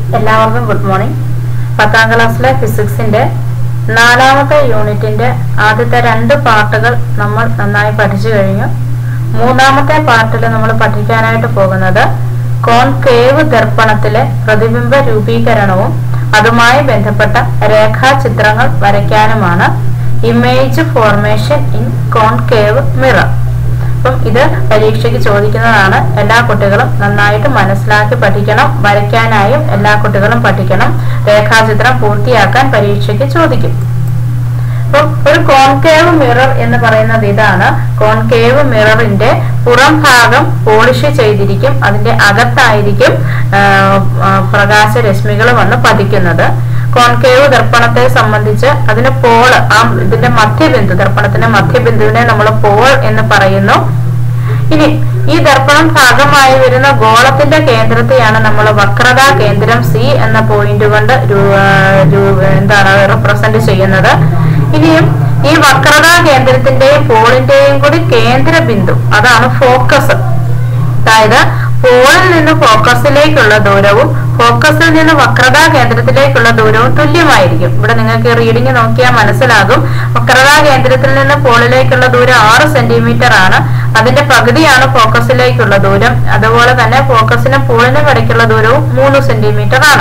എല്ലാവർക്കും good morning പത്താം ക്ലാസ്സിലെ ഫിസിക്സിന്റെ നാലാമത്തെ യൂണിറ്റിന്റെ ആദ്യത്തെ രണ്ട് പാർട്ടുകൾ നമ്മൾ നന്നായി പഠിച്ചു കഴിഞ്ഞു മൂന്നാമത്തെ പാർട്ടിൽ നമ്മൾ പഠിക്കാനായിട്ട് പോകുന്നത് കോൺകേവ് ദർപ്പണത്തിലെ പ്രതിബിംബ രൂപീകരണവും അതുമായി ബന്ധപ്പെട്ട രേഖാചിത്രങ്ങൾ വരയ്ക്കാനുമാണ് image formation in concave mirror അപ്പം ഇത് പരീക്ഷയ്ക്ക് ചോദിക്കുന്നതാണ് എല്ലാ കുട്ടികളും നന്നായിട്ട് മനസ്സിലാക്കി പഠിക്കണം വരയ്ക്കാനായും എല്ലാ കുട്ടികളും പഠിക്കണം രേഖാചിത്രം പൂർത്തിയാക്കാൻ പരീക്ഷയ്ക്ക് ചോദിക്കും അപ്പം ഒരു കോൺകേവ് മിറർ എന്ന് പറയുന്നത് ഇതാണ് കോൺകേവ് മിററിന്റെ പുറം ഭാഗം പോളിഷ് ചെയ്തിരിക്കും അതിന്റെ അകത്തായിരിക്കും ആ, ആ, പ്രകാശരശ്മികൾ വന്ന് പതിക്കുന്നത് കോൺകേവ് ദർപ്പണത്തെ സംബന്ധിച്ച് അതിന് പോള് ആ ഇതിന്റെ മധ്യബിന്ദു ദർപ്പണത്തിന്റെ മധ്യബിന്ദുവിനെ നമ്മൾ പോൾ എന്ന് പറയുന്നു ഇനി ഈ ദർപ്പണം ഭാഗമായി വരുന്ന ഗോളത്തിന്റെ കേന്ദ്രത്തെയാണ് നമ്മൾ വക്രതാ കേന്ദ്രം സി എന്ന പോയിന്റ് കൊണ്ട് രൂ- ആ, രൂ- എന്താണ് റെപ്രസെന്റ് ചെയ്യുന്നത് ഇനിയും ഈ വക്രതാ കേന്ദ്രത്തിന്റെയും പോളിന്റെയും കൂടി കേന്ദ്ര ബിന്ദു അതാണ് ഫോക്കസ് അതായത് പോളിൽ നിന്ന് ഫോക്കസിലേക്കുള്ള ദൂരവും ഫോക്കസിൽ നിന്ന് വക്രതാ കേന്ദ്രത്തിലേക്കുള്ള ദൂരവും തുല്യമായിരിക്കും ഇവിടെ നിങ്ങൾക്ക് റീഡിംഗ് നോക്കിയാൽ മനസ്സിലാകും വക്രതാ കേന്ദ്രത്തിൽ നിന്ന് പോളിലേക്കുള്ള ദൂരം ആറ് സെന്റിമീറ്റർ ആണ് അതിന്റെ പകുതിയാണ് ഫോക്കസിലേക്കുള്ള ദൂരം അതുപോലെ തന്നെ ഫോക്കസിനും പോളിനും ഇടയ്ക്കുള്ള ദൂരവും മൂന്ന് സെന്റിമീറ്റർ ആണ്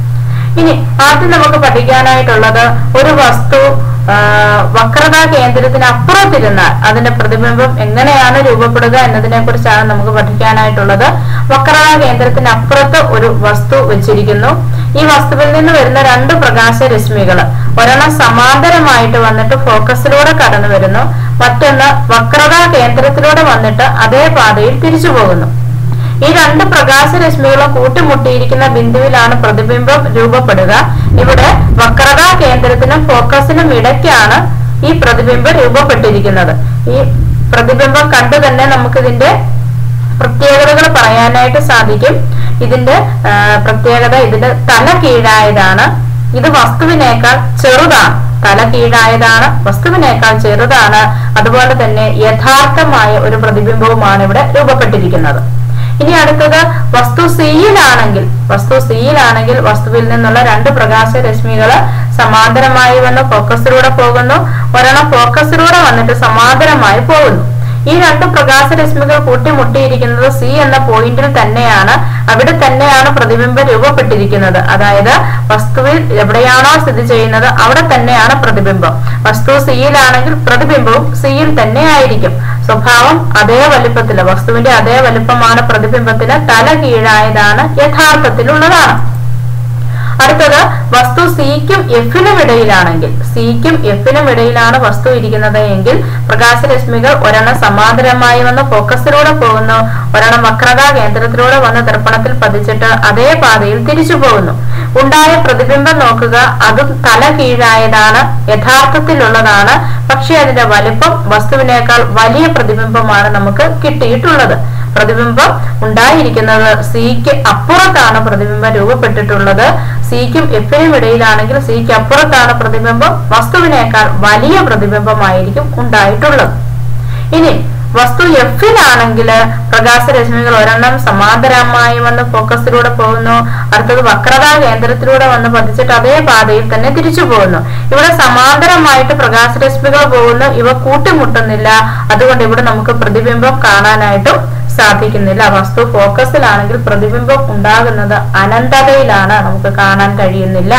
ഇനി ആദ്യം നമുക്ക് പഠിക്കാനായിട്ടുള്ളത് ഒരു വസ്തു ആ, വക്രതാ കേന്ദ്രത്തിന് അപ്പുറത്തിരുന്നാൽ അതിന്റെ പ്രതിബിംബം എങ്ങനെയാണ് രൂപപ്പെടുക എന്നതിനെ കുറിച്ചാണ് നമുക്ക് പഠിക്കാനായിട്ടുള്ളത് വക്രതാ കേന്ദ്രത്തിന് അപ്പുറത്ത് ഒരു വസ്തു വെച്ചിരിക്കുന്നു ഈ വസ്തുവിൽ നിന്ന് വരുന്ന രണ്ട് പ്രകാശരശ്മികൾ ഒരെണ്ണം സമാന്തരമായിട്ട് വന്നിട്ട് ഫോക്കസിലൂടെ കടന്നു വരുന്നു മറ്റൊന്ന് വക്രതാ കേന്ദ്രത്തിലൂടെ വന്നിട്ട് അതേ പാതയിൽ തിരിച്ചു പോകുന്നു ഈ രണ്ട് പ്രകാശരശ്മികളും കൂട്ടിമുട്ടിയിരിക്കുന്ന ബിന്ദുവിലാണ് പ്രതിബിംബം രൂപപ്പെടുക ഇവിടെ വക്രതാ കേന്ദ്രത്തിനും ഫോക്കസിനും ഇടയ്ക്കാണ് ഈ പ്രതിബിംബം രൂപപ്പെട്ടിരിക്കുന്നത് ഈ പ്രതിബിംബം കണ്ടു തന്നെ നമുക്ക് ഇതിന്റെ പ്രത്യേകതകൾ പറയാനായിട്ട് സാധിക്കും ഇതിന്റെ ആ, പ്രത്യേകത ഇതിന്റെ തല കീഴായതാണ് ഇത് വസ്തുവിനേക്കാൾ ചെറുതാണ് തല കീഴായതാണ് വസ്തുവിനേക്കാൾ ചെറുതാണ് അതുപോലെ തന്നെ യഥാർത്ഥമായ ഒരു പ്രതിബിംബവുമാണ് ഇവിടെ രൂപപ്പെട്ടിരിക്കുന്നത് ഇനി അടുത്തത് വസ്തു സിയിലാണെങ്കിൽ വസ്തു സിയിലാണെങ്കിൽ വസ്തുവിൽ നിന്നുള്ള രണ്ട് പ്രകാശരശ്മികൾ സമാന്തരമായി വന്ന് ഫോക്കസിലൂടെ പോകുന്നു ഒരെണ്ണം ഫോക്കസിലൂടെ വന്നിട്ട് സമാന്തരമായി പോകുന്നു ഈ രണ്ട് പ്രകാശരശ്മികൾ കൂട്ടിമുട്ടിയിരിക്കുന്നത് സി എന്ന പോയിന്റിൽ തന്നെയാണ് അവിടെ തന്നെയാണ് പ്രതിബിംബം രൂപപ്പെട്ടിരിക്കുന്നത് അതായത് വസ്തുവിൽ എവിടെയാണോ സ്ഥിതി ചെയ്യുന്നത് അവിടെ തന്നെയാണ് പ്രതിബിംബം വസ്തു സിയിലാണെങ്കിൽ പ്രതിബിംബവും സിയിൽ തന്നെ ആയിരിക്കും സ്വഭാവം അതേ വലുപ്പത്തില് വസ്തുവിന്റെ അതേ വലുപ്പമാണ് പ്രതിബിംബത്തിന് തല കീഴായതാണ് യഥാർത്ഥത്തിലുള്ളതാണ് അടുത്തത് വസ്തു സിക്കും എഫിനും ഇടയിലാണെങ്കിൽ സിക്കും എഫിനും ഇടയിലാണ് വസ്തു ഇരിക്കുന്നത് എങ്കിൽ പ്രകാശരശ്മികൾ ഒരെണ്ണം സമാന്തരമായി വന്ന് ഫോക്കസിലൂടെ പോകുന്നു ഒരെണ്ണം വക്രതാ കേന്ദ്രത്തിലൂടെ വന്ന് ദർപ്പണത്തിൽ പതിച്ചിട്ട് അതേ പാതയിൽ തിരിച്ചു പോകുന്നു ഉണ്ടായ പ്രതിബിംബം നോക്കുക അതും തല കീഴായതാണ് യഥാർത്ഥത്തിലുള്ളതാണ് പക്ഷെ അതിന്റെ വലിപ്പം വസ്തുവിനേക്കാൾ വലിയ പ്രതിബിംബമാണ് നമുക്ക് കിട്ടിയിട്ടുള്ളത് പ്രതിബിംബം ഉണ്ടായിരിക്കുന്നത് സിക്ക് അപ്പുറത്താണ് പ്രതിബിംബം രൂപപ്പെട്ടിട്ടുള്ളത് സിക്കും എഫിനും ഇടയിലാണെങ്കിൽ സിക്ക് അപ്പുറത്താണ് പ്രതിബിംബം വസ്തുവിനേക്കാൾ വലിയ പ്രതിബിംബമായിരിക്കും ഉണ്ടായിട്ടുള്ളത് ഇനി വസ്തു എഫിലാണെങ്കിൽ പ്രകാശരശ്മികൾ ഒരെണ്ണം സമാന്തരമായി വന്ന് ഫോക്കസിലൂടെ പോകുന്നു അടുത്തത് വക്രതാ കേന്ദ്രത്തിലൂടെ വന്ന് പതിച്ചിട്ട് അതേ പാതയിൽ തന്നെ തിരിച്ചു പോകുന്നു ഇവിടെ സമാന്തരമായിട്ട് പ്രകാശരശ്മികൾ പോകുന്നു ഇവ കൂട്ടിമുട്ടുന്നില്ല അതുകൊണ്ട് ഇവിടെ നമുക്ക് പ്രതിബിംബം കാണാനായിട്ടും സാധിക്കുന്നില്ല വസ്തു ഫോക്കസിലാണെങ്കിൽ പ്രതിബിംബം ഉണ്ടാകുന്നത് അനന്തതയിലാണ് നമുക്ക് കാണാൻ കഴിയുന്നില്ല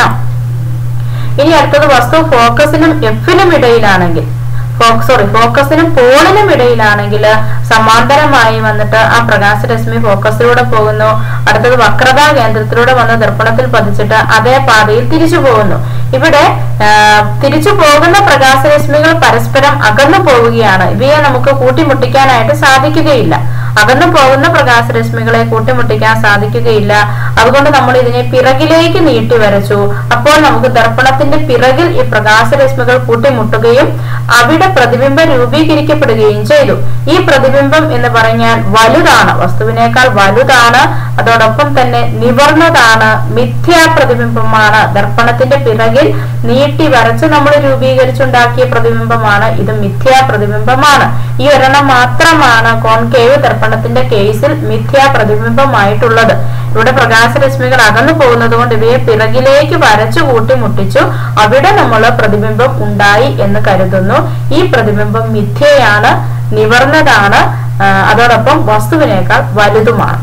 ഇനി അടുത്തത് വസ്തു ഫോക്കസിനും എഫിനും ഇടയിലാണെങ്കിൽ സോറി ഫോക്കസിനും പോളിനും ഇടയിലാണെങ്കിൽ സമാന്തരമായി വന്നിട്ട് ആ പ്രകാശരശ്മി ഫോക്കസിലൂടെ പോകുന്നു അടുത്തത് വക്രതാ കേന്ദ്രത്തിലൂടെ വന്ന് ദർപ്പണത്തിൽ പതിച്ചിട്ട് അതേ പാതയിൽ തിരിച്ചു പോകുന്നു ഇവിടെ ആ, തിരിച്ചു പോകുന്ന പ്രകാശരശ്മികൾ പരസ്പരം അകന്നു പോവുകയാണ് ഇവയെ നമുക്ക് കൂട്ടിമുട്ടിക്കാനായിട്ട് സാധിക്കുകയില്ല അകന്നു പോകുന്ന പ്രകാശരശ്മികളെ കൂട്ടിമുട്ടിക്കാൻ സാധിക്കുകയില്ല അതുകൊണ്ട് നമ്മൾ ഇതിനെ പിറകിലേക്ക് നീട്ടി വരച്ചു അപ്പോൾ നമുക്ക് ദർപ്പണത്തിന്റെ പിറകിൽ ഈ പ്രകാശരശ്മികൾ കൂട്ടിമുട്ടുകയും അവിടെ പ്രതിബിംബം രൂപീകരിക്കപ്പെടുകയും ചെയ്തു ഈ പ്രതിബിംബം എന്ന് പറഞ്ഞാൽ വലുതാണ് വസ്തുവിനേക്കാൾ വലുതാണ് അതോടൊപ്പം തന്നെ നിവർന്നതാണ് മിഥ്യാ പ്രതിബിംബമാണ് ദർപ്പണത്തിന്റെ പിറകിൽ അല്ലെങ്കിൽ നീട്ടി വരച്ച് നമ്മൾ രൂപീകരിച്ചുണ്ടാക്കിയ പ്രതിബിംബമാണ് ഇത് മിഥ്യാ പ്രതിബിംബമാണ് ഈ ഒരെണ്ണം മാത്രമാണ് കോൺകേവ് ദർപ്പണത്തിന്റെ കേസിൽ മിഥ്യാ പ്രതിബിംബമായിട്ടുള്ളത് ഇവിടെ പ്രകാശരശ്മികൾ അകന്നു പോകുന്നത് കൊണ്ട് ഇവയെ പിറകിലേക്ക് വരച്ചു കൂട്ടി മുട്ടിച്ചു അവിടെ നമ്മൾ പ്രതിബിംബം ഉണ്ടായി എന്ന് കരുതുന്നു ഈ പ്രതിബിംബം മിഥ്യയാണ് നിവർന്നതാണ് ആ, അതോടൊപ്പം വസ്തുവിനേക്കാൾ വലുതുമാണ്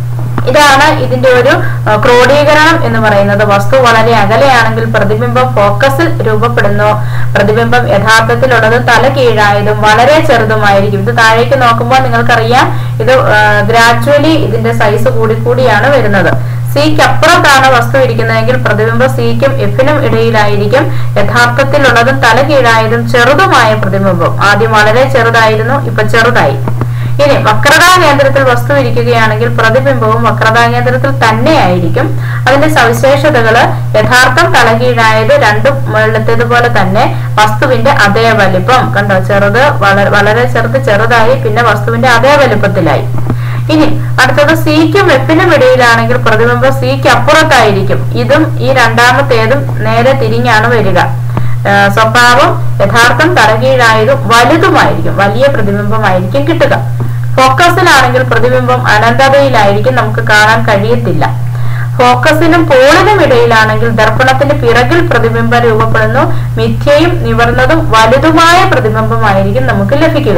ഇതാണ് ഇതിന്റെ ഒരു ആ, ക്രോഡീകരണം എന്ന് പറയുന്നത് വസ്തു വളരെ അകലെയാണെങ്കിൽ പ്രതിബിംബം ഫോക്കസിൽ രൂപപ്പെടുന്നു പ്രതിബിംബം യഥാർത്ഥത്തിലുള്ളത് തല കീഴായതും വളരെ ചെറുതുമായിരിക്കും ഇത് താഴേക്ക് നോക്കുമ്പോൾ നിങ്ങൾക്കറിയാം ഇത് ഗ്രാജുവലി ഇതിന്റെ സൈസ് കൂടിക്കൂടിയാണ് വരുന്നത് സിക്ക് അപ്പുറത്താണ് വസ്തു ഇരിക്കുന്നതെങ്കിൽ പ്രതിബിംബം സിക്കും എഫിനും ഇടയിലായിരിക്കും യഥാർത്ഥത്തിലുള്ളതും തല കീഴായതും ചെറുതുമായ പ്രതിബിംബം ആദ്യം വളരെ ചെറുതായിരുന്നു ഇപ്പൊ ചെറുതായി ഇനി വക്രതാ കേന്ദ്രത്തിൽ വസ്തു ഇരിക്കുകയാണെങ്കിൽ പ്രതിബിംബവും വക്രതാ കേന്ദ്രത്തിൽ തന്നെയായിരിക്കും അതിന്റെ സവിശേഷതകള് യഥാർത്ഥം തലകീഴായത് രണ്ടും മുകളിലത്തേതുപോലെ തന്നെ വസ്തുവിന്റെ അതേ വലിപ്പം കണ്ടോ ചെറുത് വള- വളരെ ചെറുത് ചെറുതായി പിന്നെ വസ്തുവിന്റെ അതേ വലിപ്പത്തിലായി ഇനി അടുത്തത് സിക്കും എഫിനും ഇടയിലാണെങ്കിൽ പ്രതിബിംബം സിക്ക് അപ്പുറത്തായിരിക്കും ഇതും ഈ രണ്ടാമത്തേതും നേരെ തിരിഞ്ഞാണ് വരിക ആ, സ്വഭാവം യഥാർത്ഥം തലകീഴായതും വലുതുമായിരിക്കും വലിയ പ്രതിബിംബമായിരിക്കും കിട്ടുക ഫോക്കസിലാണെങ്കിൽ പ്രതിബിംബം അനന്തതയിലായിരിക്കും നമുക്ക് കാണാൻ കഴിയത്തില്ല ഫോക്കസിനും പോളിനും ഇടയിലാണെങ്കിൽ ദർപ്പണത്തിന്റെ പിറകിൽ പ്രതിബിംബം രൂപപ്പെടുന്നു മിഥ്യയും നിവർന്നതും വലുതുമായ പ്രതിബിംബമായിരിക്കും നമുക്ക് ലഭിക്കുക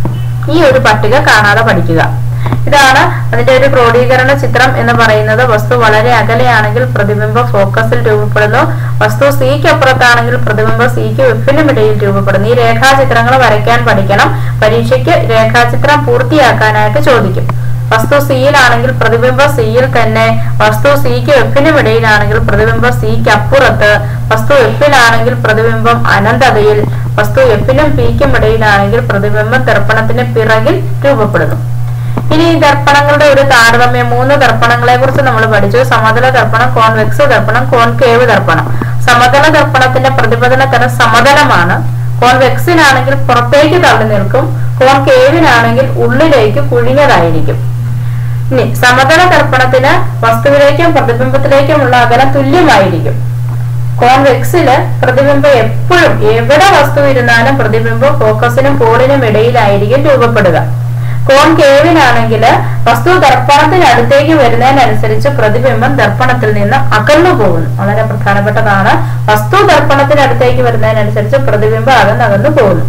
ഈ ഒരു പട്ടിക കാണാതെ പഠിക്കുക ഇതാണ് അതിന്റെ ഒരു ക്രോഡീകരണ ചിത്രം എന്ന് പറയുന്നത് വസ്തു വളരെ അകലെയാണെങ്കിൽ പ്രതിബിംബം ഫോക്കസിൽ രൂപപ്പെടുന്നു വസ്തു സിക്ക് അപ്പുറത്താണെങ്കിൽ പ്രതിബിംബം സിക്ക് എഫിനും ഇടയിൽ രൂപപ്പെടുന്നു ഈ രേഖാചിത്രങ്ങൾ വരയ്ക്കാൻ പഠിക്കണം പരീക്ഷയ്ക്ക് രേഖാചിത്രം പൂർത്തിയാക്കാനായിട്ട് ചോദിക്കും വസ്തു സിയിലാണെങ്കിൽ പ്രതിബിംബം സിയിൽ തന്നെ വസ്തു സിക്ക് എഫിനും ഇടയിലാണെങ്കിൽ പ്രതിബിംബം സിക്ക് അപ്പുറത്ത് വസ്തു എഫിലാണെങ്കിൽ പ്രതിബിംബം അനന്തതയിൽ വസ്തു എഫിനും പിക്കും ഇടയിലാണെങ്കിൽ പ്രതിബിംബം ദർപ്പണത്തിന് പിറകിൽ രൂപപ്പെടുന്നു ഇനി ഈ ദർപ്പണങ്ങളുടെ ഒരു താരതമ്യം മൂന്ന് ദർപ്പണങ്ങളെ കുറിച്ച് നമ്മൾ പഠിച്ചു സമതല ദർപ്പണം കോൺവെക്സ് ദർപ്പണം കോൺകേവ് ദർപ്പണം സമതല ദർപ്പണത്തിന്റെ പ്രതിപതന തരം സമതലമാണ് കോൺവെക്സിനാണെങ്കിൽ പുറത്തേക്ക് തള്ളി നിൽക്കും കോൺകേവിനാണെങ്കിൽ ഉള്ളിലേക്ക് കുഴിഞ്ഞതായിരിക്കും ഇനി സമതല ദർപ്പണത്തിന് വസ്തുവിലേക്കും പ്രതിബിംബത്തിലേക്കുമുള്ള അകലം തുല്യമായിരിക്കും കോൺവെക്സില് പ്രതിബിംബം എപ്പോഴും എവിടെ വസ്തു ഇരുന്നാലും പ്രതിബിംബം ഫോക്കസിനും പോളിനും ഇടയിലായിരിക്കും രൂപപ്പെടുക കോൺകേവിനാണെങ്കിൽ വസ്തു ദർപ്പണത്തിനടുത്തേക്ക് വരുന്നതിനനുസരിച്ച് പ്രതിബിംബം ദർപ്പണത്തിൽ നിന്ന് അകന്നു പോകുന്നു വളരെ പ്രധാനപ്പെട്ടതാണ് വസ്തു ദർപ്പണത്തിനടുത്തേക്ക് വരുന്നതിനനുസരിച്ച് പ്രതിബിംബം അകന്നകന്നു പോകുന്നു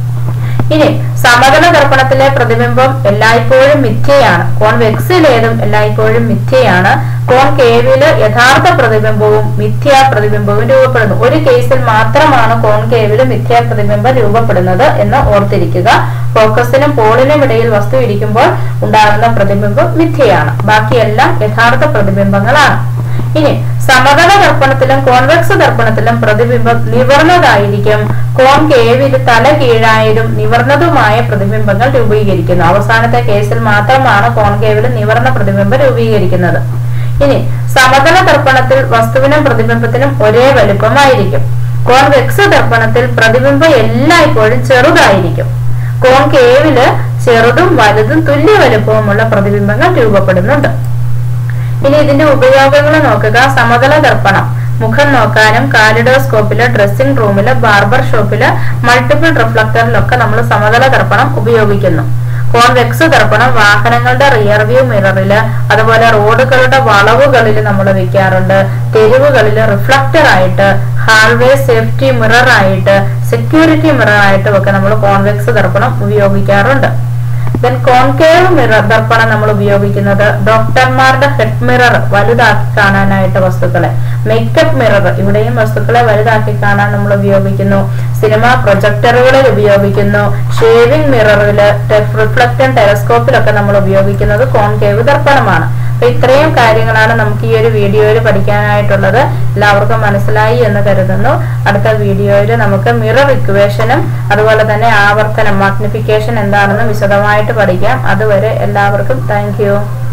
ഇനി സമതല ദർപ്പണത്തിലെ പ്രതിബിംബം എല്ലായ്പ്പോഴും മിഥ്യയാണ് കോൺവെക്സിലേതും എല്ലായ്പ്പോഴും മിഥ്യയാണ് കോൺകേവില് യഥാർത്ഥ പ്രതിബിംബവും മിഥ്യാ പ്രതിബിംബവും രൂപപ്പെടുന്നു ഒരു കേസിൽ മാത്രമാണ് കോൺകേവില് മിഥ്യാ പ്രതിബിംബം രൂപപ്പെടുന്നത് എന്ന് ഓർത്തിരിക്കുക ഫോക്കസിനും പോളിനും ഇടയിൽ വസ്തു ഇരിക്കുമ്പോൾ ഉണ്ടാകുന്ന പ്രതിബിംബം മിഥ്യയാണ് ബാക്കിയെല്ലാം യഥാർത്ഥ പ്രതിബിംബങ്ങളാണ് ഇനി സമതല ദർപ്പണത്തിലും കോൺവെക്സ് ദർപ്പണത്തിലും പ്രതിബിംബം നിവർന്നതായിരിക്കും കോൺകേവിൽ തല കീഴായതും നിവർന്നതുമായ പ്രതിബിംബങ്ങൾ രൂപീകരിക്കുന്നു അവസാനത്തെ കേസിൽ മാത്രമാണ് കോൺകേവിൽ നിവർന്ന പ്രതിബിംബം രൂപീകരിക്കുന്നത് ഇനി സമതല ദർപ്പണത്തിൽ വസ്തുവിനും പ്രതിബിംബത്തിനും ഒരേ വലുപ്പമായിരിക്കും കോൺവെക്സ് ദർപ്പണത്തിൽ പ്രതിബിംബം എല്ലായ്പ്പോഴും ചെറുതായിരിക്കും കോൺകേവില് ചെറുതും വലുതും തുല്യ വലുപ്പവുമുള്ള പ്രതിബിംബങ്ങൾ രൂപപ്പെടുന്നുണ്ട് ഇനി ഇതിന്റെ ഉപയോഗങ്ങൾ നോക്കുക സമതല ദർപ്പണം മുഖം നോക്കാനും കാലിഡോസ്കോപ്പില് ഡ്രസ്സിംഗ് റൂമില് ബാർബർ ഷോപ്പില് മൾട്ടിപ്പിൾ റിഫ്ലക്ടറിലൊക്കെ നമ്മൾ സമതല ദർപ്പണം ഉപയോഗിക്കുന്നു കോൺവെക്സ് ദർപ്പണം വാഹനങ്ങളുടെ റിയർ വ്യൂ മിററില് അതുപോലെ റോഡുകളുടെ വളവുകളിൽ നമ്മൾ വെക്കാറുണ്ട് തെരുവുകളിൽ റിഫ്ലക്ടർ ആയിട്ട് ഹാൾവേ സേഫ്റ്റി മിറർ ആയിട്ട് സെക്യൂരിറ്റി മിറർ ആയിട്ടും ഒക്കെ നമ്മൾ കോൺവെക്സ് ദർപ്പണം ഉപയോഗിക്കാറുണ്ട് ദെൻ കോൺകേവ് മിറർ ദർപ്പണം നമ്മൾ ഉപയോഗിക്കുന്നത് ഡോക്ടർമാരുടെ ഹെഡ് മിറർ വലുതാക്കി കാണാനായിട്ട് വസ്തുക്കളെ മേക്കപ്പ് മിറർ ഇവിടെയും വസ്തുക്കളെ വലുതാക്കി കാണാൻ നമ്മൾ ഉപയോഗിക്കുന്നു സിനിമ പ്രൊജക്ടറുകളിൽ ഉപയോഗിക്കുന്നു ഷേവിംഗ് മിററിൽ റിഫ്ലക്റ്റൻ ടെലസ്കോപ്പിലൊക്കെ നമ്മൾ ഉപയോഗിക്കുന്നത് കോൺകേവ് ദർപ്പണമാണ് അപ്പൊ ഇത്രയും കാര്യങ്ങളാണ് നമുക്ക് ഈ ഒരു വീഡിയോയിൽ പഠിക്കാനായിട്ടുള്ളത് എല്ലാവർക്കും മനസ്സിലായി എന്ന് കരുതുന്നു അടുത്ത വീഡിയോയിൽ നമുക്ക് മിറർ ഇക്വേഷനും അതുപോലെ തന്നെ ആവർത്തനം മാഗ്നിഫിക്കേഷൻ എന്താണെന്ന് വിശദമായിട്ട് പഠിക്കാം അതുവരെ എല്ലാവർക്കും താങ്ക്